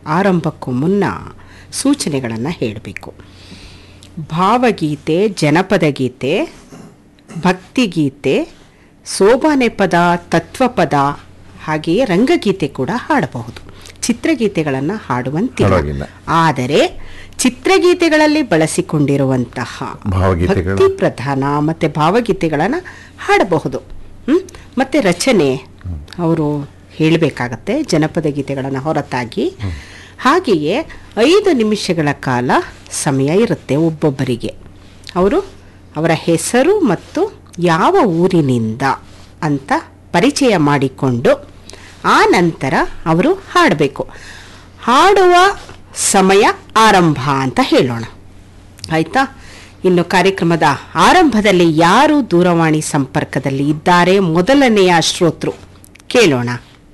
ಆರಂಭಕ್ಕೂ ಮುನ್ನ ಸೂಚನೆಗಳನ್ನು ಹೇಳಬೇಕು ಭಾವಗೀತೆ ಜನಪದ ಗೀತೆ ಭಕ್ತಿಗೀತೆ ಸೋಬಾನೆ ಪದ ತತ್ವಪದ ಹಾಗೆಯೇ ರಂಗಗೀತೆ ಕೂಡ ಹಾಡಬಹುದು ಚಿತ್ರಗೀತೆಗಳನ್ನು ಹಾಡುವಂತಿಲ್ಲ ಹಾಡುವಾಗಿಲ್ಲ. ಆದರೆ ಚಿತ್ರಗೀತೆಗಳಲ್ಲಿ ಬಳಸಿಕೊಂಡಿರುವಂತಹ ಭಾವಗೀತೆಗಳು. ಭಕ್ತಿ ಪ್ರಧಾನ ಮತ್ತು ಭಾವಗೀತೆಗಳನ್ನು ಹಾಡಬಹುದು ಹ್ಮ್? ಮತ್ತೆ ರಚನೆ ಅವರು ಹೇಳಬೇಕಾಗತ್ತೆ ಜನಪದ ಗೀತೆಗಳನ್ನು ಹೊರತಾಗಿ ಹಾಗೆಯೇ ಐದು ನಿಮಿಷಗಳ ಕಾಲ ಸಮಯ ಇರುತ್ತೆ ಒಬ್ಬೊಬ್ಬರಿಗೆ ಅವರು ಅವರ ಹೆಸರು ಮತ್ತು ಯಾವ ಊರಿನಿಂದ ಅಂತ ಪರಿಚಯ ಮಾಡಿಕೊಂಡು ಆ ನಂತರ ಅವರು ಹಾಡಬೇಕು ಹಾಡುವ ಸಮಯ ಆರಂಭ ಅಂತ ಹೇಳೋಣ ಆಯಿತಾ ಇನ್ನು ಕಾರ್ಯಕ್ರಮದ ಆರಂಭದಲ್ಲಿ ಯಾರು ದೂರವಾಣಿ ಸಂಪರ್ಕದಲ್ಲಿ ಇದ್ದಾರೆ ಮೊದಲನೆಯ ಶ್ರೋತೃ ಕೇಳೋಣ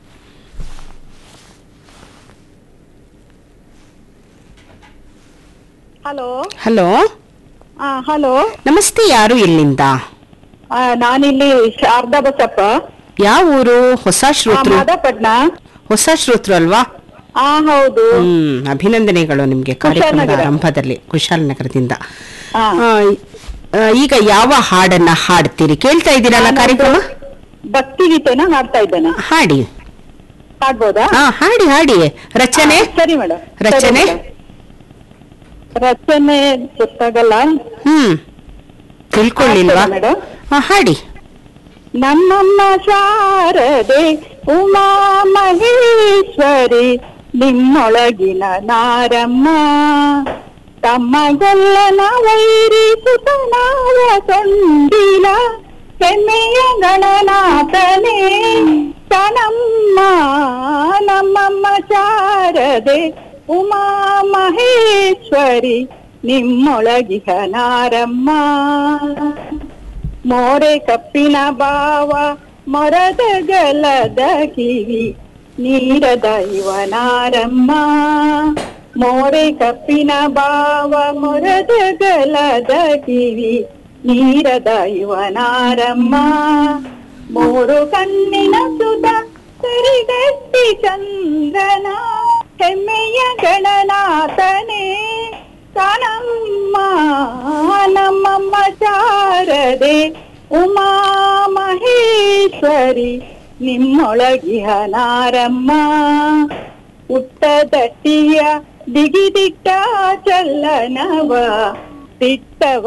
ಹಲೋ ಹಲೋ ಆ ಹಲೋ ನಮಸ್ತೆ ಯಾರು ಇಲ್ಲಿಂದ ಆ, ನಾನಿಲ್ಲಿ ಶಾರದಾ ಬಸಪ್ಪ ಯಾವ ಊರು ಹೊಸ ಆ, ಶ್ರೋತೃ ಮಾದಾಪಟ್ನ ಹೊಸ ಶ್ರೋತೃ ಅಲ್ವಾ ಆ ಹೌದು ಹ್ಮ್ ಅಭಿನಂದನೆಗಳು ನಿಮ್ಗೆ ಕಾರ್ಯಕ್ರಮದ ಕುಶಾಲನಗರ. ಆರಂಭದಲ್ಲಿ ಕುಶಾಲನಗರದಿಂದ ಆ. ಆ, ಆ, ಈಗ ಯಾವ ಹಾಡನ್ನ ಹಾಡ್ತೀರಿ ಕೇಳ್ತಾ ಇದ್ದೀರಲ್ಲ ನಾನು ಕಾರ್ಯಕ್ರಮ ಭಕ್ತಿ ಗೀತೆನ ಹಾಡ್ತಾ ಇದ್ದೇನೆ ಹಾಡಿ ಹಾಡ್ಬೋದಾ ಹಾ ಹಾಡಿ ಹಾಡಿ ರಚನೆ ಆ, ಸರಿ ಮೇಡಮ್ ರಚನೆ? ರಚನೆ ಗೊತ್ತಾಗಲ್ಲ ಹ್ಮ್ ತಿಳ್ಕೊಳ್ಳಿಲ್ವಾ ಆಗ್ತದಾ ಮೇಡಮ್ ಹಾ, ಹಾಡಿ ನಮ್ಮಮ್ಮ ಶಾರದೆ ಉಮಾ ಮಹೇಶ್ವರಿ ನಿಮ್ಮೊಳಗಿನ ನಾರಮ್ಮ ತಮ್ಮಗೊಲ್ಲನ ವೈರಿಸುತನಾವ ಸೊಂದಿಲ ಹೆಮ್ಮೆಯ ಗಣನಾಥನೇ ಕಣಮ್ಮ ನಮ್ಮಮ್ಮ ಶಾರದೆ ಉಮಾ ಮಹೇಶ್ವರಿ ನಿಮ್ಮೊಳಗಿಹ ನಾರಮ್ಮ ಮೋರೆ ಕಪ್ಪಿನ ಬಾವ ಮೊರದ ಗಲದ ಕಿವಿ ನೀರದ ಇವನಾರಮ್ಮ ಮೋರೆ ಕಪ್ಪಿನ ಬಾವ ಮೊರದ ಗಲದ ಕಿವಿ ನೀರದ ಇವನಾರಮ್ಮ ಮೂರು ಕಣ್ಣಿನ ಸುತ ಸರಿಗಟ್ಟಿ ಚಂದ್ರನ ಹೆಮ್ಮೆಯ ಗಣನಾಥನೇ ಕಣಮ್ಮ ನಮ್ಮಮ್ಮ ಶಾರದೆ ಉಮಾ ಮಹೇಶ್ವರಿ ನಿಮ್ಮೊಳಗಿಹ ನಾರಮ್ಮ ಉಟ್ಟದಟ್ಟಿಯ ದಿಗಿದಿಟ್ಟ ಚಲ್ಲನವ ದಿಟ್ಟವ